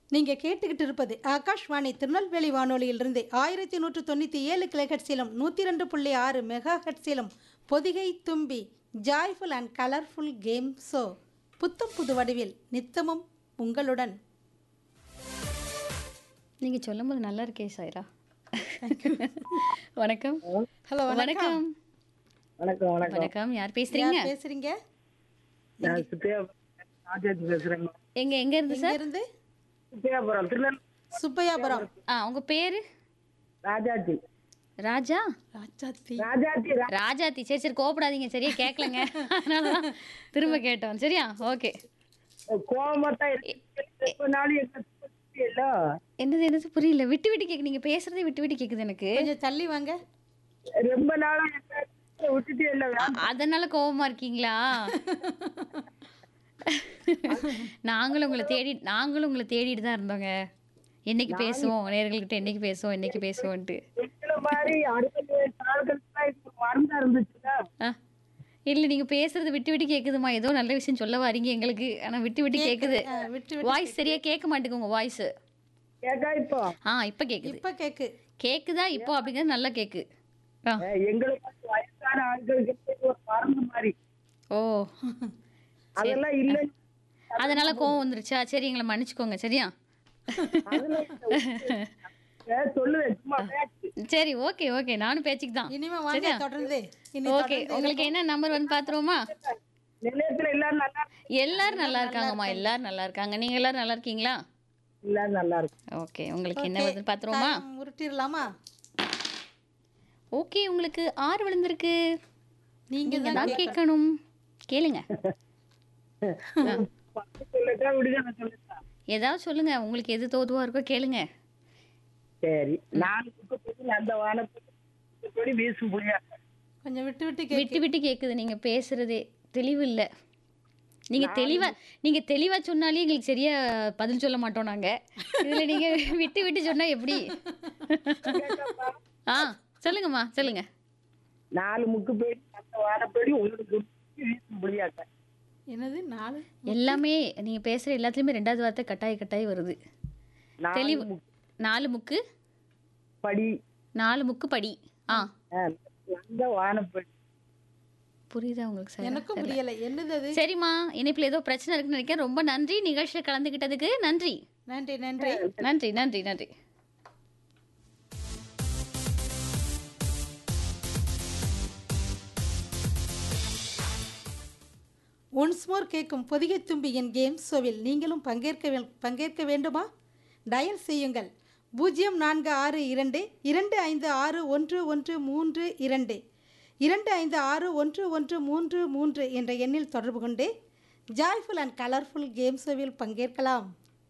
நீங்க கேட்டுக்கிட்டு இருப்பது ஆகாஷ்வாணி திருநெல்வேலி வானொலியிலிருந்து ஆயிரத்தி நூற்று தொண்ணூற்றி ஏழு கிலோஹெட்ஸிலும் நூற்றி ரெண்டு புள்ளி ஆறு மெகா ஹெட்ஸிலும் பொதிகை தும்பி joyful and colourful game show புத்தம் புது வடிவில் நித்தமும் உங்களுடன் நீங்க சொல்லும்போது நல்லா இருக்கே சாய்ரா வணக்கம் ஹலோ வணக்கம் வணக்கம் வணக்கம் வணக்கம் யார் பேசுறீங்க யார் பேசுறீங்க நான் சுத்தியா ராஜாஜி பேசுறேங்க எங்க எங்க இருந்து சார் இருந்து சுத்தியாபுரம் திருநெல் சுப்பையாபுரம் ஆ உங்க பேரு ராஜாஜி ராஜா ராஜாத்தி ராஜாஜி ரா- ராஜாத்தி சரி சரி கோபப்படாதீங்க சரியா கேட்கலங்க அதனாலதான் திரும்ப கேட்டோம் சரியா ஓகே கோவமா தான் இருக்கு எப்ப நாளும் எங்க சுத்தி இல்ல என்னது என்னது புரியல விட்டு விட்டு கேக்கு நீங்க பேசுறதே விட்டு விட்டு கேக்குது எனக்கு கொஞ்சம் தள்ளி வாங்க ரொம்ப நாளா எங்க விட்டுட்டே இல்ல அ- அதனால கோவமா இருக்கீங்களா நாங்களும் உங்களை தேடி நாங்களும் உங்களை தேடிட்டு தான் இருந்தோங்க என்னைக்கு பேசுவோம் நேர்கள்கிட்ட என்னைக்கு பேசுவோம் என்னைக்கு பேசுவோன்ட்டு எங்களை மாதிரி அறுபது வயசு ஆளுகளுக்கு இது ஒரு மருந்தா இருந்துச்சுல ஆ இல்லை நீங்க பேசுறது விட்டு விட்டு கேக்குதுமா ஏதோ நல்ல விஷயம் சொல்ல வரீங்க எங்களுக்கு ஆனா விட்டு விட்டு கேக்குது ஆ, விட்டு விட்டு வாய்ஸ் சரியா கேட்க மாட்டேங்குது உங்க வாய்ஸ் கேக்கா இப்போ ஆ இப்ப கேக்குது இப்ப கேக்கு கேக்குதா இப்போ அப்படிங்கிறது நல்லா கேக்கு ஆ அஹ் எங்களுக்கு வந்து வயசான ஆட்களுக்கு இது ஒரு மருந்து மாதிரி ஓ அதெல்லாம் இல்ல அதனால கோவம் வந்துருச்சா சரி எங்களை மன்னிச்சுக்கோங்க சரியா அஹ் சொல்லுவேன் சும்மா பேச்சு. சரி ஓகே ஓகே நானும் பேச்சுக்கு தான் இனிமே வாங்க தொடர்ந்து இனி ஓகே உங்களுக்கு என்ன நம்பர் வந்து பாத்துருவோமா நிலையத்துல எல்லாரும் நல்லா எல்லாரும் நல்லா இருக்காங்கம்மா எல்லாரும் நல்லா இருக்காங்க நீங்க எல்லாரும் நல்லா இருக்கீங்களா எல்லாரும் நல்லா இருக்கு ஓகே உங்களுக்கு என்ன வந்து பாத்துருவோமா time உருட்டிடலாமா ஓகே உங்களுக்கு ஆறு விழுந்திருக்கு நீங்க நீங்க தான் கேட்கணும் கேளுங்க பத்து சொல்லட்டா விடுதலை சொல்லட்டா ஏதாவது சொல்லுங்க உங்களுக்கு எது தோதுவா இருக்கோ கேளுங்க சரி நாலு குப்பை அந்த வானத்துக்கு கொடி வீசும் புரியா கொஞ்சம் விட்டு விட்டு கேக்கு விட்டு விட்டு கேக்குது நீங்க பேசுறதே தெளிவு இல்ல நீங்க தெளிவா நீங்க தெளிவா சொன்னாலே எங்களுக்கு சரியா பதில் சொல்ல மாட்டோம் நாங்க இதுல நீங்க விட்டு விட்டு சொன்னா எப்படி ஆ சொல்லுங்கம்மா சொல்லுங்க நாலு முக்கு பேடி அந்த வானப்படி உங்களுக்கு வீசும் புரியாக்க என்னது நாலு எல்லாமே நீங்க பேசுற எல்லாத்துலயுமே ரெண்டாவது வார்த்தை கட்டாய கட்டாய வருது நாலு தெளிவு முக்கு நாலு முக்கு படி நாலு முக்கு படி ஆ அஹ், அந்த வானப்படி புரியுதா உங்களுக்கு சார் எனக்கும் புரியல என்னது அது சரிம்மா இணைப்புல ஏதோ பிரச்சனை இருக்குன்னு நினைக்கிறேன் ரொம்ப நன்றி நிகழ்ச்சியில கலந்துக்கிட்டதுக்கு நன்றி நன்றி நன்றி நன்றி நன்றி நன்றி ஒன்ஸ் மோர் கேட்கும் பொதிகை தும்பியின் கேம் ஷோவில் நீங்களும் பங்கேற்க வே- பங்கேற்க வேண்டுமா டயல் செய்யுங்கள் பூஜ்ஜியம் நான்கு ஆறு இரண்டு இரண்டு ஐந்து ஆறு ஒன்று ஒன்று மூன்று இரண்டு இரண்டு ஐந்து ஆறு ஒன்று ஒன்று மூன்று மூன்று என்ற எண்ணில் தொடர்பு கொண்டு ஜாய்ஃபுல் அண்ட் கலர்ஃபுல் கேம் ஷோவில் பங்கேற்கலாம்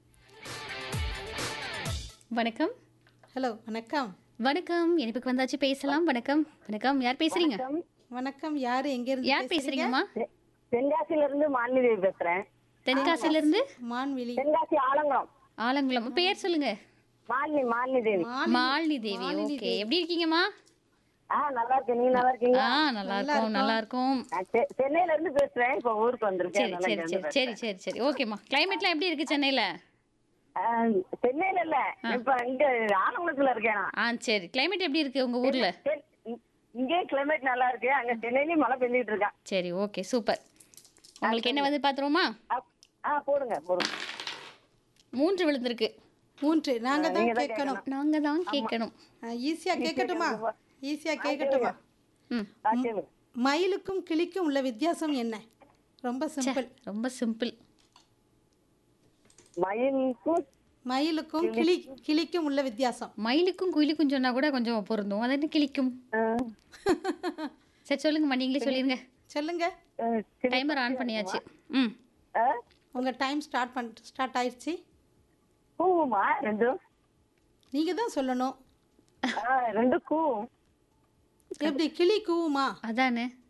வணக்கம் ஹலோ வணக்கம் வணக்கம் இணைப்புக்கு வந்தாச்சு பேசலாம் வணக்கம் வணக்கம் யார் பேசுறீங்க வணக்கம் யார் எங்கேருந்து யார் பேசுறீங்கம்மா தென்காசில இருந்து மாலினி பேசுறேன் தென்காசில இருந்து மான்விழி தென்காசி ஆலங்குளம் ஆலங்குளம் பேர் சொல்லுங்க மாலினி மாலினி தேவி மாலினி தேவி ஓகே எப்படி இருக்கீங்கம்மா ஆ நல்லா இருக்கேன் நீங்க நல்லா இருக்கீங்க ஆ நல்லா இருக்கும் நல்லா இருக்கும் சென்னையில இருந்து பேசுறேன் இப்ப ஊருக்கு சரி சரி சரி சரி சரி சரி ஓகேம்மா கிளைமேட்லாம் எப்படி இருக்கு சென்னையில சென்னையில இல்ல இப்ப இங்க ஆலங்குளத்துல இருக்கேன் நான். ஆ சரி கிளைமேட் எப்படி இருக்கு உங்க ஊர்ல தென்- இ- இங்கே கிளைமேட் நல்லா இருக்கு அங்க சென்னையிலயும் மழை பெஞ்சிட்டு இருக்கா சரி ஓகே சூப்பர் உங்களுக்கு என்ன வந்து பாத்துருவோமா ஆ போடுங்க போடுங்க மூன்று விழுந்திருக்கு மூன்று நாங்கள் தான் கேட்கணும் நாங்க தான் கேட்கணும் ஈஸியாக கேட்கட்டுமா ஈஸியாக கேட்கட்டுமா ம் ஆ, கேளு. மயிலுக்கும் கிளிக்கும் உள்ள வித்தியாசம் என்ன ரொம்ப சிம்பிள் ரொம்ப சிம்பிள் மயிலுக்கும் மயிலுக்கும் கிளி கிளிக்கும் உள்ள வித்தியாசம் மயிலுக்கும் குயிலுக்கும் சொன்னா கூட கொஞ்சம் பொருந்தும் அது என்ன கிளிக்கும் ஆ, சரி சொல்லுங்கம்மா நீங்களே சொல்லிருங்க சொல்லுங்க ஆ, சரி. டைமர் ஆன் பண்ணியாச்சு ம் ஆ, உங்க டைம் ஸ்டார்ட் பண் ஸ்டார்ட் ஆயிடுச்சு கூவுமா ரெண்டும் நீங்க தான் சொல்லணும் ஆ, ரெண்டும் கூவும் எப்படி கிளி கூவுமா அதானே